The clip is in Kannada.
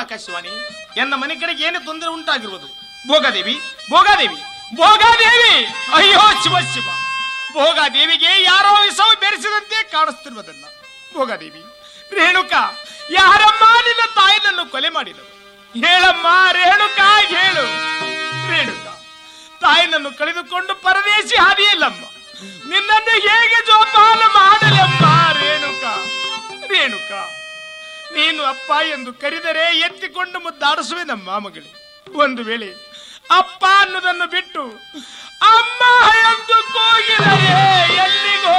ಆಕಾಶವಾಣಿ ಎನ್ನ ಮನೆ ಕಡೆಗೆ ಏನು ತೊಂದರೆ ಉಂಟಾಗಿರುವುದು ಭೋಗಾದೇವಿ ಭೋಗಾದೇವಿ ಭೋಗಾದೇವಿ ಅಯ್ಯೋ ಶಿವ ಶಿವ ಭೋಗಾದೇವಿಗೆ ಯಾರೋ ವಿಷವು ಬೆರೆಸಿದಂತೆ ಕಾಣಿಸ್ತಿರುವುದಲ್ಲ ಭೋಗಾದೇವಿ ರೇಣುಕ ಯಾರಮ್ಮ ನಿನ್ನ ತಾಯಿನನ್ನು ಕೊಲೆ ಮಾಡಿದಳು ಹೇಳಮ್ಮ ರೇಣುಕ ಹೇಳು ರೇಣುಕ ತಾಯಿನನ್ನು ಕಳೆದುಕೊಂಡು ಪರದೇಶಿ ಹಾದಿಯಲ್ಲಮ್ಮ ನಿನ್ನನ್ನು ಹೇಗೆ ಜೋಪಾನ ಮಾಡಲಮ್ಮ ರೇಣುಕ ರೇಣುಕ ನೀನು ಅಪ್ಪ ಎಂದು ಕರೆದರೆ ಎತ್ತಿಕೊಂಡು ಮುದ್ದಾಡಿಸುವೆನಮ್ಮ ಮಗಳೇ ಒಂದು ವೇಳೆ ಅಪ್ಪ ಅನ್ನೋದನ್ನು ಬಿಟ್ಟು ಅಮ್ಮ ಎಂದು ಕೂಗಿದರೆ ಎಲ್ಲಿಗೋ